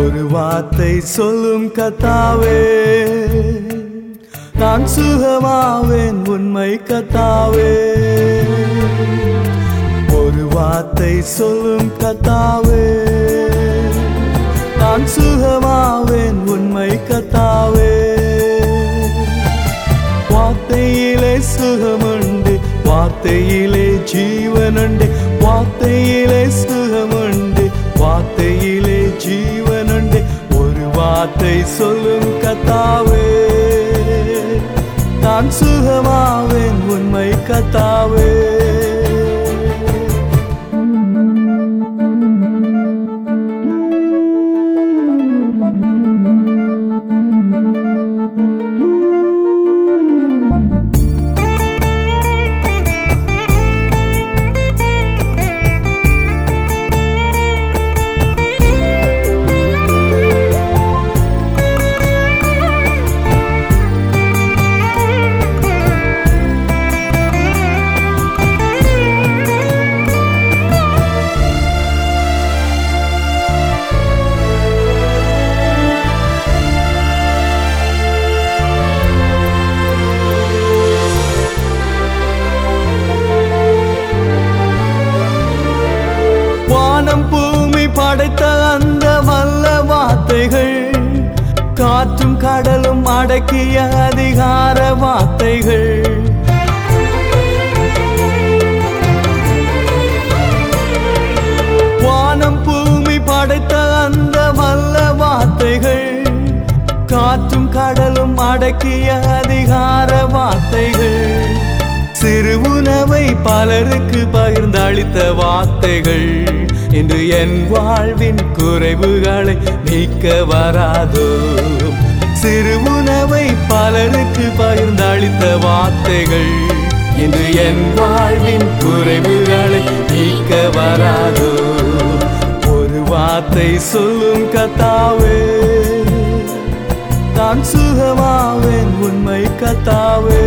ஒரு வார்த்தை சொல்லும் கத்தாவே நான் சுகமாவேன் உண்மை கத்தாவே ஒரு வார்த்தை சொல்லும் கத்தாவே நான் சுகமாவேன் உண்மை கத்தாவே வார்த்தையிலே சுகமுண்டு வார்த்தையிலே ஜீவனுண்டு வார்த்தையிலே சுகமுண்டு வார்த்தையிலே ஜீவனுண்டு ஒரு வார்த்தை சொல்லும் கத்தாவே நான் சுகமாவேன் உண்மை கத்தாவே வானம் பூமி படைத்த அந்த வல்ல வார்த்தைகள் காற்றும் கடலும் அடக்கிய அதிகார வார்த்தைகள் வானம் பூமி படைத்த அந்த வல்ல வார்த்தைகள் காற்றும் கடலும் அடக்கிய அதிகார வார்த்தைகள் சிறு உணவை பலருக்கு பகிர்ந்தளித்த வார்த்தைகள் இன்று என் வாழ்வின் குறைவுகளை நீக்க வராதோ சிறு உணவை பலருக்கு பகிர்ந்தளித்த வார்த்தைகள் இன்று என் வாழ்வின் குறைவுகளை நீக்க வராதோ ஒரு வார்த்தை சொல்லும் கத்தாவே நான் சுகமாவேன் உண்மை கத்தாவே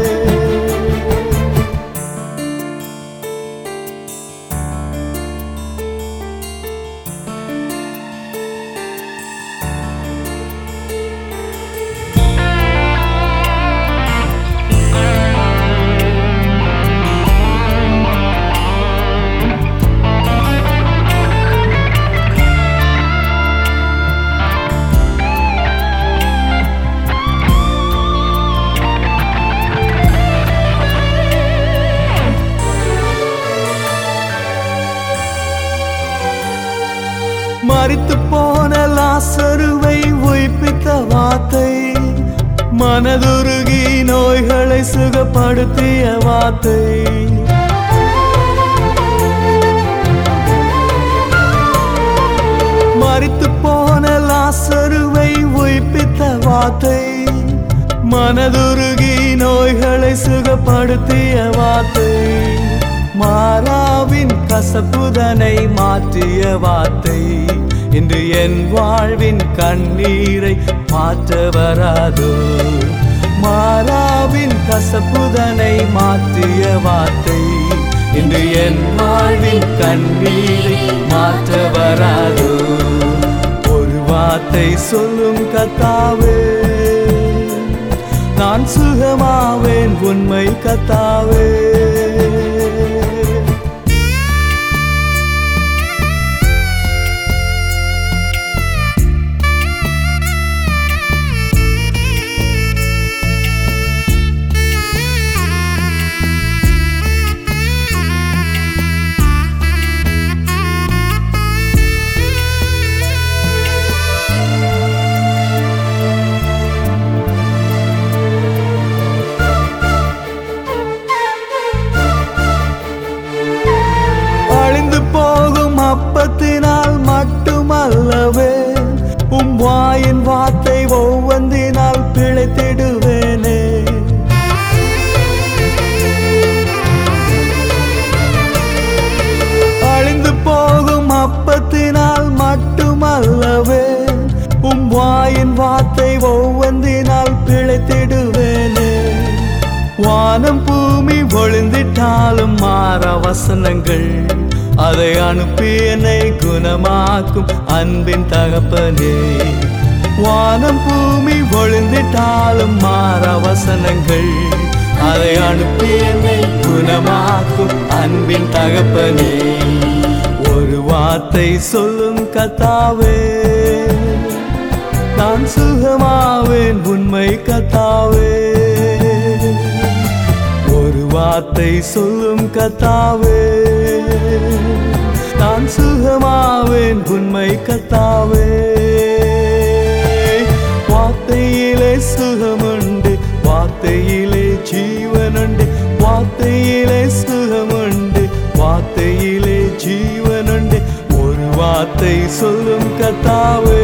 மறித்து போன லாசருவை உயிர்ப்பித்த வார்த்தை மனதுருகி நோய்களை சுகப்படுத்திய வார்த்தை மறித்து போன லாசருவை உயிர்ப்பித்த வார்த்தை மனதுருகி நோய்களை சுகப்படுத்திய வார்த்தை மாறாவின் கசப்புதனை மாற்றிய வார்த்தை இன்று என் வாழ்வின் கண்ணீரை மாற்ற வராதோ மாறாவின் கசப்புதனை மாற்றிய வார்த்தை இன்று என் வாழ்வின் கண்ணீரை மாற்ற வராதோ ஒரு வார்த்தை சொல்லும் கத்தாவே நான் சுகமாவேன் உண்மை கத்தாவே அழிந்து போகும் அப்பத்தினால் மட்டுமல்லவே உம் வாயின் வார்த்தை ஒவ்வொன்றினால் பிழைத்திடுவேனே அழிந்து போகும் அப்பத்தினால் மட்டுமல்லவே உம் வாயின் வார்த்தை ஒவ்வொன்றினால் பிழைத்திடுவேனே வானம் பூமி ஒளிந்திட்டாலும் மாற வசனங்கள் அதை அனுப்பி என்னை குணமாக்கும் அன்பின் தகப்பனே வானம் பூமி ஒளிந்திட்டாலும் மாற வசனங்கள் அதை அனுப்பி என்னை குணமாக்கும் அன்பின் தகப்பனே ஒரு வார்த்தை சொல்லும் கத்தாவே நான் சுகமாவேன் உண்மை கத்தாவே ஒரு வார்த்தை சொல்லும் கத்தாவே நான் சுகமாவேன் உண்மை கத்தாவே வார்த்தையிலே சுகமுண்டு வார்த்தையிலே ஜீவனுண்டு வார்த்தையிலே சுகமுண்டு வார்த்தையிலே ஜீவனுண்டு ஒரு வார்த்தை சொல்லும் கத்தாவே